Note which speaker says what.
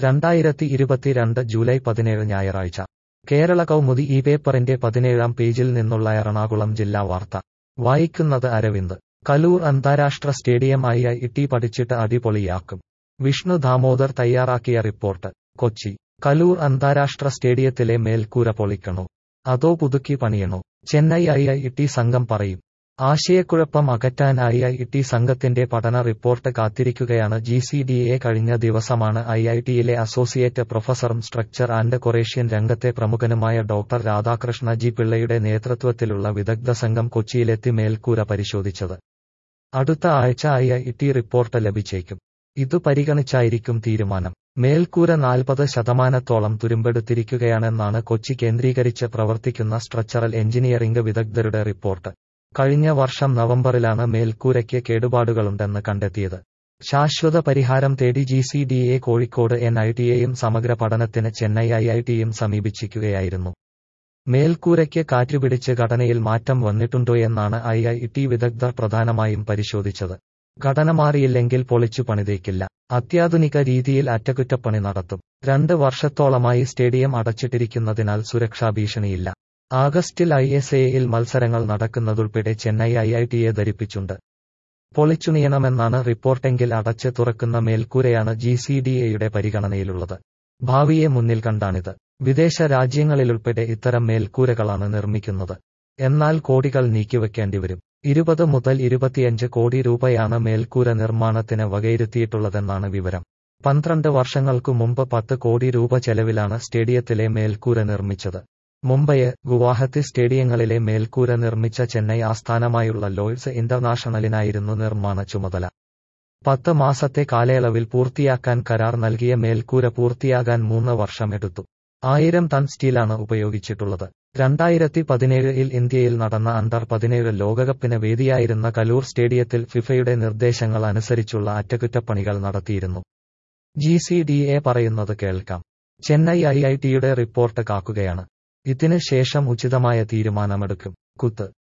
Speaker 1: രണ്ടായിരത്തി ഇരുപത്തിരണ്ട് ജൂലൈ പതിനേഴ് ഞായറാഴ്ച കേരള കൗമുദി ഈ പേപ്പറിന്റെ പതിനേഴാം പേജിൽ നിന്നുള്ള എറണാകുളം ജില്ലാ വാർത്ത വായിക്കുന്നത് അരവിന്ദ് കലൂർ അന്താരാഷ്ട്ര സ്റ്റേഡിയം ഐ ഐ ടി പഠിച്ചിട്ട് അടിപൊളിയാക്കും വിഷ്ണു ദാമോദർ തയ്യാറാക്കിയ റിപ്പോർട്ട് കൊച്ചി കലൂർ അന്താരാഷ്ട്ര സ്റ്റേഡിയത്തിലെ മേൽക്കൂര പൊളിക്കണോ അതോ പുതുക്കി പണിയണോ ചെന്നൈ ഐ ഐ ടി സംഘം പറയും ആശയക്കുഴപ്പം അകറ്റാൻ ഐ ഐ ടി സംഘത്തിന്റെ പഠന റിപ്പോർട്ട് കാത്തിരിക്കുകയാണ് ജി സി ഡി എ കഴിഞ്ഞ ദിവസമാണ് ഐ ഐ ടിയിലെ അസോസിയേറ്റ് പ്രൊഫസറും സ്ട്രക്ചർ ആൻഡ് കൊറേഷ്യൻ രംഗത്തെ പ്രമുഖനുമായ ഡോക്ടർ രാധാകൃഷ്ണ ജി പിള്ളയുടെ നേതൃത്വത്തിലുള്ള വിദഗ്ധ സംഘം കൊച്ചിയിലെത്തി മേൽക്കൂര പരിശോധിച്ചത് അടുത്ത ആഴ്ച ഐ ഐ ടി റിപ്പോർട്ട് ലഭിച്ചേക്കും ഇതു പരിഗണിച്ചായിരിക്കും തീരുമാനം മേൽക്കൂര നാൽപ്പത് ശതമാനത്തോളം തുരുമ്പെടുത്തിരിക്കുകയാണെന്നാണ് കൊച്ചി കേന്ദ്രീകരിച്ച് പ്രവർത്തിക്കുന്ന സ്ട്രക്ചറൽ എഞ്ചിനീയറിംഗ് വിദഗ്ധരുടെ റിപ്പോർട്ട് കഴിഞ്ഞ വർഷം നവംബറിലാണ് മേൽക്കൂരയ്ക്ക് കേടുപാടുകളുണ്ടെന്ന് കണ്ടെത്തിയത് ശാശ്വത പരിഹാരം തേടി G C D A Kozhikode N I ടിയെയും സമഗ്ര പഠനത്തിന് ചെന്നൈ ഐ ഐ ടിയും സമീപിച്ചിരിക്കുകയായിരുന്നു മേൽക്കൂരയ്ക്ക് കാറ്റുപിടിച്ച് ഘടനയിൽ മാറ്റം വന്നിട്ടുണ്ടോയെന്നാണ് ഐ ഐ ടി വിദഗ്ധർ പ്രധാനമായും പരിശോധിച്ചത് ഘടന മാറിയില്ലെങ്കിൽ പൊളിച്ചു പണിതേക്കില്ല അത്യാധുനിക രീതിയിൽ അറ്റകുറ്റപ്പണി നടത്തും രണ്ട് വർഷത്തോളമായി സ്റ്റേഡിയം അടച്ചിട്ടിരിക്കുന്നതിനാൽ സുരക്ഷാ ഭീഷണിയില്ല ആഗസ്റ്റിൽ ഐ എസ് എയിൽ മത്സരങ്ങൾ നടക്കുന്നതുൾപ്പെടെ ചെന്നൈ ഐ ഐ ടിയെ ധരിപ്പിച്ചുണ്ട് പൊളിച്ചുണിയണമെന്നാണ് റിപ്പോർട്ടെങ്കിൽ അടച്ച് തുറക്കുന്ന മേൽക്കൂരയാണ് ജി സി ഡി എയുടെ പരിഗണനയിലുള്ളത് ഭാവിയെ മുന്നിൽ കണ്ടാണിത് വിദേശ രാജ്യങ്ങളിലുൾപ്പെടെ ഇത്തരം മേൽക്കൂരകളാണ് നിർമ്മിക്കുന്നത് എന്നാൽ കോടികൾ നീക്കിവെക്കേണ്ടിവരും ഇരുപത് മുതൽ ഇരുപത്തിയഞ്ച് കോടി രൂപയാണ് മേൽക്കൂര നിർമ്മാണത്തിന് വകയിരുത്തിയിട്ടുള്ളതെന്നാണ് വിവരം പന്ത്രണ്ട് വർഷങ്ങൾക്കു മുമ്പ് പത്ത് കോടി രൂപ ചെലവിലാണ് സ്റ്റേഡിയത്തിലെ മേൽക്കൂര നിർമ്മിച്ചത് മുംബൈ ഗുവാഹത്തി സ്റ്റേഡിയങ്ങളിലെ മേൽക്കൂര നിർമ്മിച്ച ചെന്നൈ ആസ്ഥാനമായുള്ള ലോയ്ഡ്സ് ഇന്റർനാഷണലിനായിരുന്നു നിർമ്മാണ ചുമതല പത്ത് മാസത്തെ കാലയളവിൽ പൂർത്തിയാക്കാൻ കരാർ നൽകിയ മേൽക്കൂര പൂർത്തിയാകാൻ മൂന്ന് വർഷം എടുത്തു ആയിരം ടൺ സ്റ്റീലാണ് ഉപയോഗിച്ചിട്ടുള്ളത് രണ്ടായിരത്തി പതിനേഴിൽ ഇന്ത്യയിൽ നടന്ന അണ്ടർ പതിനേഴ് ലോകകപ്പിന് വേദിയായിരുന്ന കലൂർ സ്റ്റേഡിയത്തിൽ ഫിഫയുടെ നിർദ്ദേശങ്ങൾ അനുസരിച്ചുള്ള അറ്റകുറ്റപ്പണികൾ നടത്തിയിരുന്നു ജി സി ഡി എ പറയുന്നത് കേൾക്കാം ചെന്നൈ ഐ ഐ ടിയുടെ റിപ്പോർട്ട് കാക്കുകയാണ് ഇതിന് ശേഷം ഉചിതമായ തീരുമാനമെടുക്കും കുത്ത്